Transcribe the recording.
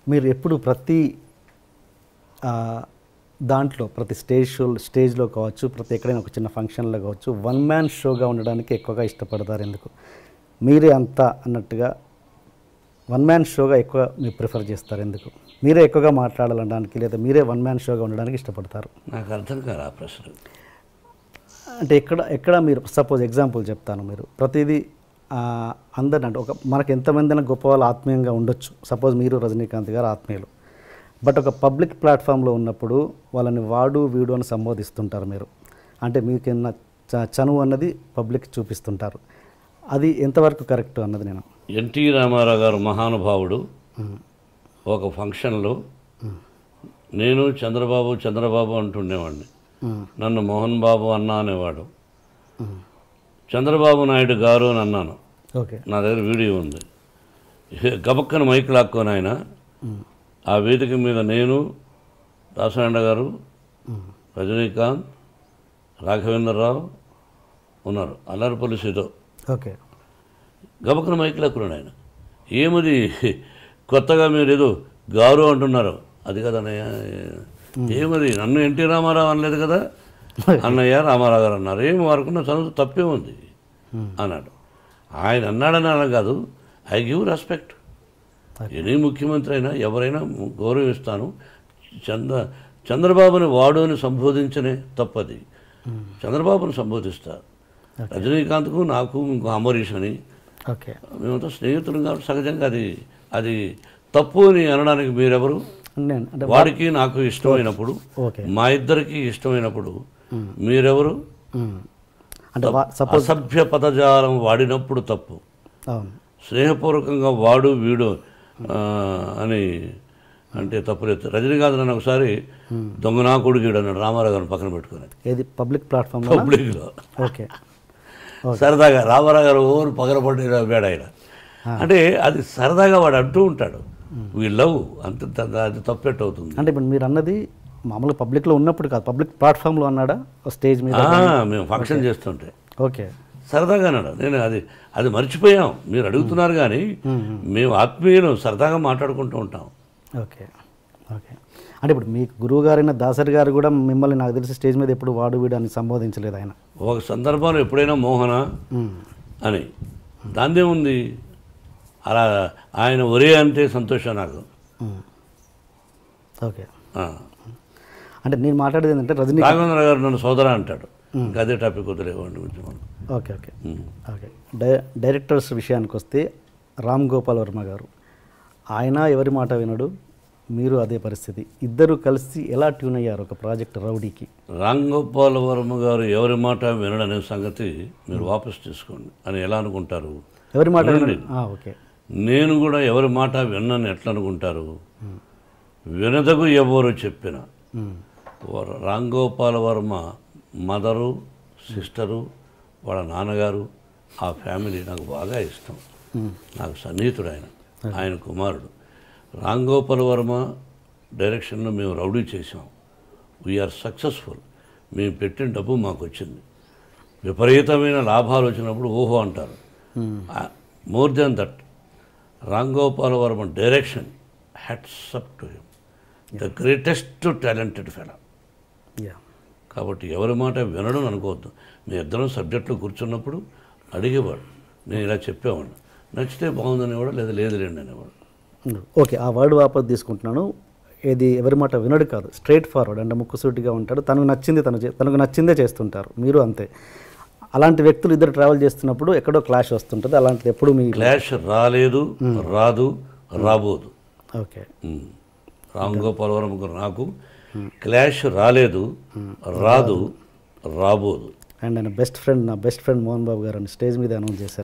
మీరు ఎప్పుడు ప్రతి ఆ, దాంట్లో ప్రతి స్టేజ్ షో స్టేజ్లో కావచ్చు ప్రతి ఎక్కడైనా ఒక చిన్న ఫంక్షన్లో కావచ్చు వన్ మ్యాన్ షోగా ఉండడానికి ఎక్కువగా ఇష్టపడతారు ఎందుకు మీరే అంతా అన్నట్టుగా వన్ మ్యాన్ షోగా ఎక్కువ మీరు ప్రిఫర్ చేస్తారు ఎందుకు మీరే ఎక్కువగా మాట్లాడాలనడానికి లేదా మీరే వన్ మ్యాన్ షోగా ఉండడానికి ఇష్టపడతారు నాకు అర్థం కాదు ఆ ప్రశ్న అంటే ఎక్కడ ఎక్కడ మీరు సపోజ్ ఎగ్జాంపుల్ చెప్తాను మీరు ప్రతిదీ అందరిని అంటే ఒక మనకు ఎంతమంది గొప్ప వాళ్ళు ఆత్మీయంగా ఉండొచ్చు సపోజ్ మీరు రజనీకాంత్ గారు ఆత్మీయులు బట్ ఒక పబ్లిక్ ప్లాట్ఫామ్లో ఉన్నప్పుడు వాళ్ళని వాడు వీడు అని సంబోధిస్తుంటారు మీరు అంటే మీకున్న చ- చనువు అన్నది పబ్లిక్ చూపిస్తుంటారు అది ఎంతవరకు కరెక్ట్ అన్నది నేను ఎన్టీ రామారావు గారు మహానుభావుడు ఒక ఫంక్షన్లో నేను చంద్రబాబు చంద్రబాబు అంటుండేవాడిని మ్మ్. నన్ను మోహన్ బాబు అన్న అనేవాడు చంద్రబాబు నాయుడు గారు అని అన్నాను ఓకే నా దగ్గర వీడియో ఉంది గబక్కన మైక్ లాక్కొని ఆయన ఆ వేదిక మీద నేను దాసరాండ గారు రజనీకాంత్ రాఘవేంద్రరావు ఉన్నారు అల్లరిపల్లి సీతో ఓకే గబక్కన మైక్ లాక్కున్నాడు ఆయన ఏమది కొత్తగా మీరు ఏదో గారు అంటున్నారు అది కదా అన్నయ్య ఏమది నన్ను ఎన్టీ రామారావు అనలేదు కదా అన్నయ్య రామారావు గారు అన్నారు ఏం వారుకున్న చదువు తప్పే ఉంది అన్నాడు ఆయన అన్నాడని అలా కాదు ఐ గివ్ రెస్పెక్ట్ ఎనీ ముఖ్యమంత్రి అయినా ఎవరైనా గౌరవిస్తాను చంద్ర చంద్రబాబుని వాడు అని సంబోధించనే తప్పది చంద్రబాబుని సంబోధిస్తా రజనీకాంత్కు నాకు ఇంకో అమరీష్ అని ఓకే మేమంతా స్నేహితులు కాబట్టి సహజంగా అది అది తప్పు అని అనడానికి మీరెవరు నేను అంటే వాడికి నాకు ఇష్టమైనప్పుడు ఓకే మా ఇద్దరికి ఇష్టమైనప్పుడు మీరెవరు మ్మ్. అంటే సపోజ్ అసభ్య పదజాలం వాడినప్పుడు తప్పు అవును స్నేహపూర్వకంగా వాడు వీడు ఆ, అని అంటే తప్పులేదు రజనీకాంత్ నన్ను ఒకసారి దొంగ నా కొడుకుడు అన్నాడు రామారావు గారిని పక్కన పెట్టుకుని ఏది పబ్లిక్ ప్లాట్ఫామ్లో పబ్లిక్లో ఓకే సరదాగా రామారావు గారు ఓరు పగలపడి నవ్వాడు ఆయన అంటే అది సరదాగా వాడు అంటూ ఉంటాడు వీ లవ్ అంత త- అది తప్పెట్ అవుతుంది అంటే ఇప్పుడు మీరు అన్నది మామూలుగా పబ్లిక్లో ఉన్నప్పుడు కాదు పబ్లిక్ ప్లాట్ఫామ్లో అన్నాడా స్టేజ్ మీద ఆ, మేము ఫంక్షన్ చేస్తుంటే ఓకే సరదాగా అన్నాడు నేను అది అది మర్చిపోయాం మీరు అడుగుతున్నారు కానీ మేము ఆత్మీయులు సరదాగా మాట్లాడుకుంటూ ఉంటాం ఓకే ఓకే అంటే ఇప్పుడు మీ గురువు గారైన దాసరి గారు కూడా మిమ్మల్ని నాకు తెలిసి స్టేజ్ మీద ఎప్పుడు వాడు వీడు అని సంబోధించలేదు ఆయన ఒక సందర్భంలో ఎప్పుడైనా మోహన మ్మ్. అని దాందే ఉంది అలా ఆయన ఒరే అంటే సంతోషం నాకు మ్మ్. ఓకే ఆ. అంటే నేను మాట్లాడేది ఏంటంటే రజనీ రాఘవేంద్ర గారు నన్ను సోదర అంటాడు ఇంకా అదే టాపిక్ వదిలేవాడిని కొంచెం మనం. Okay okay um. ఓకే డై డైరెక్టర్స్ విషయానికి వస్తే రామ్ గోపాల్ వర్మ గారు ఆయన ఎవరి మాట వినడు మీరు అదే పరిస్థితి ఇద్దరు కలిసి ఎలా ట్యూన్ అయ్యారు ఒక ప్రాజెక్ట్ రౌడీకి రామ్ గోపాల్ వర్మ గారు ఎవరి మాట వినడనే సంగతి మీరు వాపస్ తీసుకోండి అని ఎలా అనుకుంటారు ఎవరి మాట వినండి. వినడు ఆ, ఓకే నేను కూడా ఎవరి మాట విన్నాను ఎట్లా అనుకుంటారు వినదగు ఎవరు చెప్పిన మ్మ్. వర- రామ్ గోపాల్ వర్మ మదరు సిస్టరు వాళ్ళ నాన్నగారు ఆ ఫ్యామిలీ నాకు బాగా ఇష్టం నాకు సన్నిహితుడు ఆయన ఆయన కుమారుడు రామ్ గోపాల్ వర్మ డైరెక్షన్లో మేము రౌడీ చేసాం వీఆర్ సక్సెస్ఫుల్ మేము పెట్టిన డబ్బు మాకు వచ్చింది విపరీతమైన లాభాలు వచ్చినప్పుడు ఓహో అంటారు more than that Ram Gopal Varma direction hats up to him the greatest talented fellow yeah కాబట్టి ఎవరి మాట వినడం అనుకోవద్దు మీ ఇద్దరం సబ్జెక్టులో కూర్చున్నప్పుడు అడిగేవాడు నేను ఇలా చెప్పేవాడు నచ్చితే బాగుందనేవాడు లేదా లేదులేండి అనేవాడు ఓకే ఆ వర్డ్ వాపస్ తీసుకుంటున్నాను ఏది ఎవరి మాట వినడు కాదు స్ట్రైట్ ఫార్వర్డ్ అంటే ముక్కుసూటిగా ఉంటాడు తనకు నచ్చింది తను చే- తనకు నచ్చిందే చేస్తుంటారు మీరు అంతే అలాంటి వ్యక్తులు ఇద్దరు ట్రావెల్ చేస్తున్నప్పుడు ఎక్కడో క్లాష్ వస్తుంటుంది అలాంటిది ఎప్పుడు మీ క్లాష్ రాలేదు రాదు రాబోదు ఓకే ఉమ్. రామ్ గోపాల్ వర్మ గారు నాకు క్లాష్ రాలేదు రాదు రాబోదు అండ్ ఆయన బెస్ట్ ఫ్రెండ్ నా బెస్ట్ ఫ్రెండ్ మోహన్ బాబు గారు అని స్టేజ్ మీద అనౌన్స్ చేశారు